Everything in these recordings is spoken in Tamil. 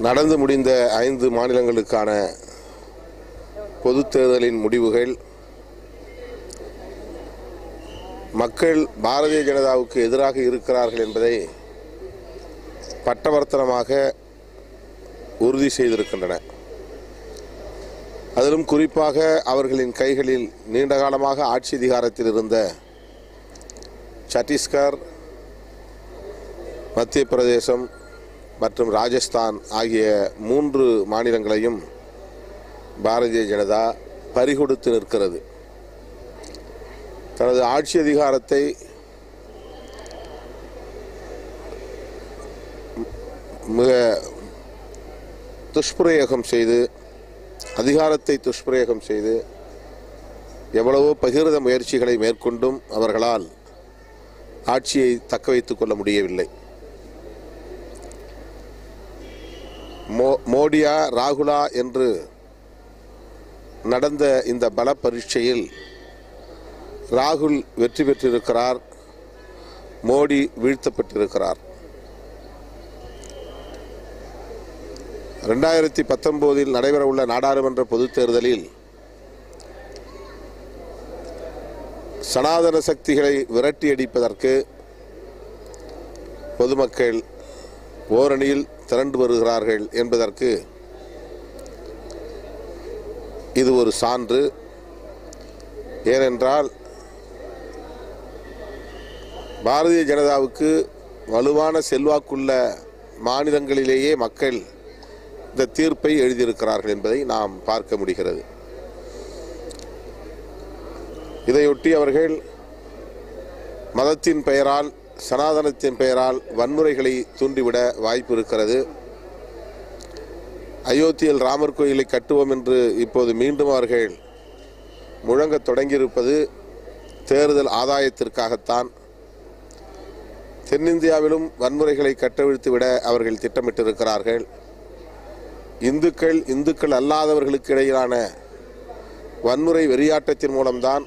நடந்து முடிந்த ஐந்து மாநிலங்களுக்கான பொதுத் தேர்தலின் முடிவுகள் மக்கள் பாரதிய ஜனதாவுக்கு எதிராக இருக்கிறார்கள் என்பதை பட்டவர்த்தனமாக உறுதி செய்திருக்கின்றன அதிலும் குறிப்பாக அவர்களின் கைகளில் நீண்ட காலமாக ஆட்சி அதிகாரத்தில் இருந்த சத்தீஸ்கர் மத்திய பிரதேசம் மற்றும் ராஜஸ்தான் ஆகிய மூன்று மாநிலங்களையும் பாரதிய ஜனதா பறிகொடுத்து நிற்கிறது தனது ஆட்சி அதிகாரத்தை மிக துஷ்பிரயோகம் செய்து அதிகாரத்தை துஷ்பிரயோகம் செய்து எவ்வளவோ பகிர்ந்த முயற்சிகளை மேற்கொண்டும் அவர்களால் ஆட்சியை தக்க வைத்துக் கொள்ள முடியவில்லை மோ மோடியா ராகுலா என்று நடந்த இந்த பல பரீட்சையில் ராகுல் வெற்றி பெற்றிருக்கிறார் மோடி வீழ்த்தப்பட்டிருக்கிறார் ரெண்டாயிரத்தி பத்தொன்பதில் நடைபெறவுள்ள நாடாளுமன்ற பொதுத் தேர்தலில் சனாதன சக்திகளை விரட்டி அடிப்பதற்கு பொதுமக்கள் ஓரணியில் திரண்டு வருகிறார்கள் என்பதற்கு இது ஒரு சான்று ஏனென்றால் பாரதிய ஜனதாவுக்கு வலுவான செல்வாக்குள்ள மாநிலங்களிலேயே மக்கள் இந்த தீர்ப்பை எழுதியிருக்கிறார்கள் என்பதை நாம் பார்க்க முடிகிறது இதையொட்டி அவர்கள் மதத்தின் பெயரால் சனாதனத்தின் பெயரால் வன்முறைகளை தூண்டிவிட வாய்ப்பு இருக்கிறது அயோத்தியில் ராமர் கோயிலை கட்டுவோம் என்று இப்போது மீண்டும் அவர்கள் முழங்கத் தொடங்கியிருப்பது தேர்தல் ஆதாயத்திற்காகத்தான் தென்னிந்தியாவிலும் வன்முறைகளை கட்டவிழ்த்து விட அவர்கள் திட்டமிட்டிருக்கிறார்கள் இந்துக்கள் இந்துக்கள் அல்லாதவர்களுக்கு இடையிலான வன்முறை வெறியாட்டத்தின் மூலம்தான்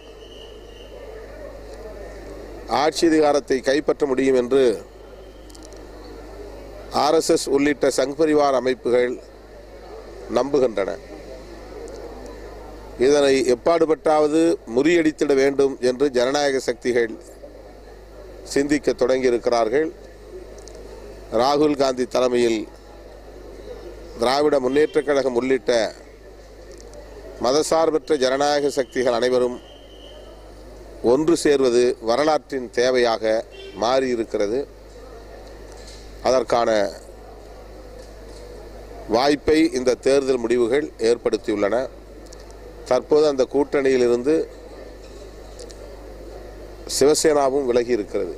ஆட்சி அதிகாரத்தை கைப்பற்ற முடியும் என்று ஆர்எஸ்எஸ் உள்ளிட்ட சங் பரிவார் அமைப்புகள் நம்புகின்றன இதனை எப்பாடுபட்டாவது முறியடித்திட வேண்டும் என்று ஜனநாயக சக்திகள் சிந்திக்க தொடங்கியிருக்கிறார்கள் ராகுல் காந்தி தலைமையில் திராவிட முன்னேற்றக் கழகம் உள்ளிட்ட மதசார்பற்ற ஜனநாயக சக்திகள் அனைவரும் ஒன்று சேர்வது வரலாற்றின் தேவையாக மாறியிருக்கிறது அதற்கான வாய்ப்பை இந்த தேர்தல் முடிவுகள் ஏற்படுத்தியுள்ளன தற்போது அந்த கூட்டணியிலிருந்து சிவசேனாவும் விலகி இருக்கிறது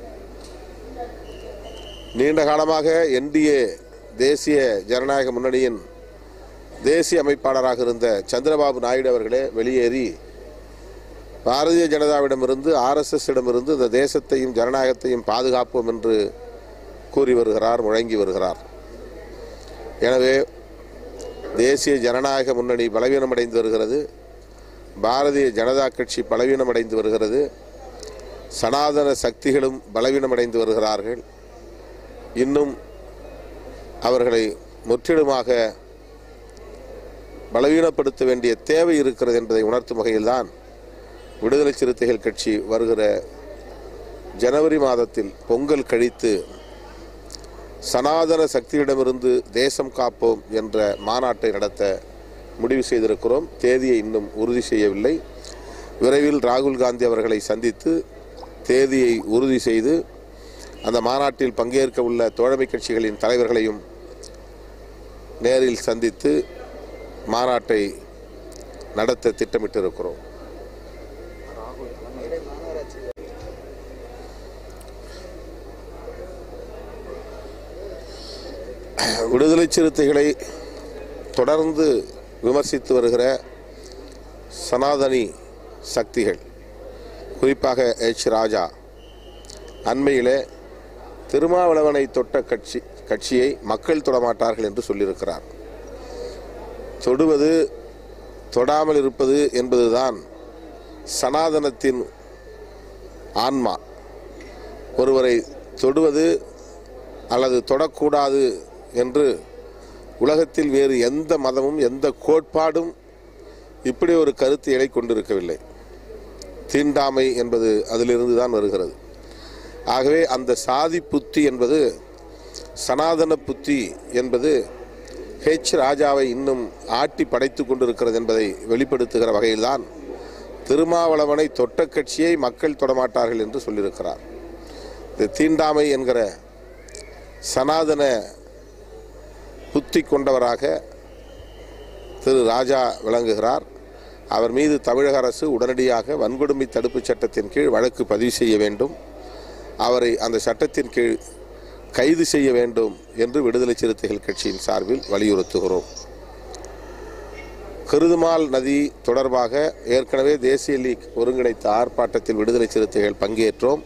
நீண்ட காலமாக என்டிஏ தேசிய ஜனநாயக முன்னணியின் தேசிய அமைப்பாளராக இருந்த சந்திரபாபு நாயுடு அவர்களே வெளியேறி பாரதிய ஜனதாவிடமிருந்து ஆர்எஸ்எஸ் இடமிருந்து இந்த தேசத்தையும் ஜனநாயகத்தையும் பாதுகாப்போம் என்று கூறி வருகிறார் முழங்கி வருகிறார் எனவே தேசிய ஜனநாயக முன்னணி பலவீனமடைந்து வருகிறது பாரதிய ஜனதா கட்சி பலவீனமடைந்து வருகிறது சனாதன சக்திகளும் பலவீனமடைந்து வருகிறார்கள் இன்னும் அவர்களை முற்றிலுமாக பலவீனப்படுத்த வேண்டிய தேவை இருக்கிறது என்பதை உணர்த்தும் வகையில்தான் விடுதலை சிறுத்தைகள் கட்சி வருகிற ஜனவரி மாதத்தில் பொங்கல் கழித்து சனாதன சக்தியிடமிருந்து தேசம் காப்போம் என்ற மாநாட்டை நடத்த முடிவு செய்திருக்கிறோம் தேதியை இன்னும் உறுதி செய்யவில்லை விரைவில் ராகுல் காந்தி அவர்களை சந்தித்து தேதியை உறுதி செய்து அந்த மாநாட்டில் பங்கேற்க உள்ள தோழமை கட்சிகளின் தலைவர்களையும் நேரில் சந்தித்து மாநாட்டை நடத்த திட்டமிட்டிருக்கிறோம் விடுதலை சிறுத்தைகளை தொடர்ந்து விமர்சித்து வருகிற சனாதனி சக்திகள் குறிப்பாக எச் ராஜா அண்மையிலே திருமாவளவனை தொட்ட கட்சி கட்சியை மக்கள் தொடமாட்டார்கள் என்று சொல்லியிருக்கிறார் தொடுவது தொடாமல் இருப்பது என்பதுதான் சனாதனத்தின் ஆன்மா ஒருவரை தொடுவது அல்லது தொடக்கூடாது என்று உலகத்தில் வேறு எந்த மதமும் எந்த கோட்பாடும் இப்படி ஒரு கருத்து எடை கொண்டிருக்கவில்லை தீண்டாமை என்பது அதிலிருந்து தான் வருகிறது ஆகவே அந்த சாதி புத்தி என்பது சனாதன புத்தி என்பது ஹெச் ராஜாவை இன்னும் ஆட்டி படைத்து கொண்டிருக்கிறது என்பதை வெளிப்படுத்துகிற வகையில்தான் திருமாவளவனை தொட்ட கட்சியை மக்கள் தொடமாட்டார்கள் என்று சொல்லியிருக்கிறார் இந்த தீண்டாமை என்கிற சனாதன புத்தி கொண்டவராக திரு ராஜா விளங்குகிறார் அவர் மீது தமிழக அரசு உடனடியாக வன்கொடுமை தடுப்புச் சட்டத்தின் கீழ் வழக்கு பதிவு செய்ய வேண்டும் அவரை அந்த சட்டத்தின் கீழ் கைது செய்ய வேண்டும் என்று விடுதலை சிறுத்தைகள் கட்சியின் சார்பில் வலியுறுத்துகிறோம் கருதுமால் நதி தொடர்பாக ஏற்கனவே தேசிய லீக் ஒருங்கிணைத்த ஆர்ப்பாட்டத்தில் விடுதலை சிறுத்தைகள் பங்கேற்றோம்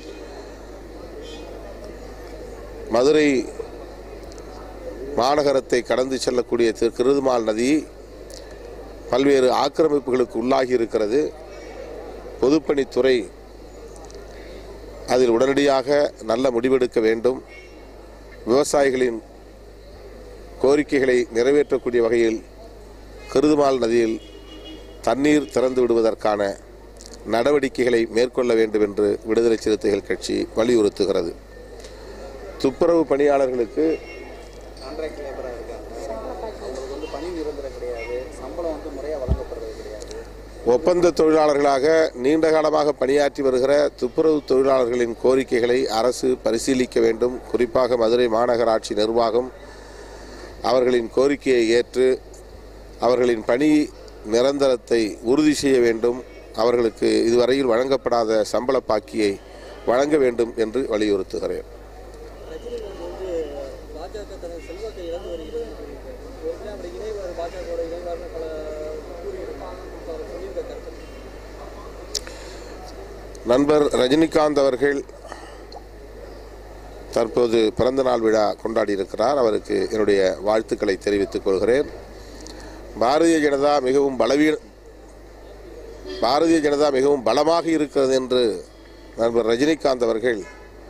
மதுரை மாநகரத்தை கடந்து செல்லக்கூடிய திரு கிருதுமால் நதி பல்வேறு ஆக்கிரமிப்புகளுக்கு உள்ளாகி இருக்கிறது பொதுப்பணித்துறை அதில் உடனடியாக நல்ல முடிவெடுக்க வேண்டும் விவசாயிகளின் கோரிக்கைகளை நிறைவேற்றக்கூடிய வகையில் கருதுமால் நதியில் தண்ணீர் திறந்து விடுவதற்கான நடவடிக்கைகளை மேற்கொள்ள வேண்டும் என்று விடுதலை சிறுத்தைகள் கட்சி வலியுறுத்துகிறது துப்புரவு பணியாளர்களுக்கு கான்ட்ராக்ட் லேபராக இருக்காங்க அவங்களுக்கு வந்து பணி நிரந்தரம் கிடையாது சம்பளம் வந்து முறையாக வழங்கப்படுறது கிடையாது ஒப்பந்த தொழிலாளர்களாக நீண்ட காலமாக பணியாற்றி வருகிற துப்புரவு தொழிலாளர்களின் கோரிக்கைகளை அரசு பரிசீலிக்க வேண்டும் குறிப்பாக மதுரை மாநகராட்சி நிர்வாகம் அவர்களின் கோரிக்கையை ஏற்று அவர்களின் பணி நிரந்தரத்தை உறுதி செய்ய வேண்டும் அவர்களுக்கு இதுவரையில் வழங்கப்படாத சம்பள பாக்கியை வழங்க வேண்டும் என்று வலியுறுத்துகிறேன் ரஜினிகாந்த் வந்து பாஜக தனது செல்வாக்கை இழந்து வருகிறது ஏற்கனவே அப்படி இணைவார் பாஜகவோட இணைவார்னு பல கூறியிருப்பாங்க அவர் சொல்லியிருக்க கருத்து நண்பர் ரஜினிகாந்த் அவர்கள் தற்போது பிறந்தநாள் விழா கொண்டாடி இருக்கிறார் அவருக்கு என்னுடைய வாழ்த்துக்களை தெரிவித்துக் கொள்கிறேன் பாரதிய ஜனதா மிகவும் பலவீன பாரதிய ஜனதா மிகவும் பலமாக இருக்கிறது என்று நண்பர் ரஜினிகாந்த் அவர்கள்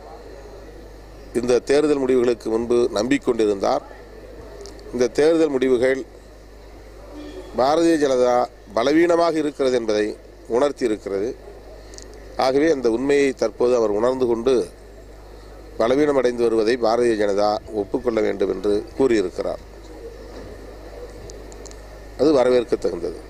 இந்த தேர்தல் முடிவுகளுக்கு முன்பு நம்பிக்கொண்டிருந்தார் இந்த தேர்தல் முடிவுகள் பாரதிய ஜனதா பலவீனமாக இருக்கிறது என்பதை உணர்த்தி இருக்கிறது ஆகவே அந்த உண்மையை தற்போது அவர் உணர்ந்து கொண்டு பலவீனமடைந்து வருவதை பாரதிய ஜனதா ஒப்புக்கொள்ள வேண்டும் என்று கூறியிருக்கிறார் அது வரவேற்கத்தகுந்தது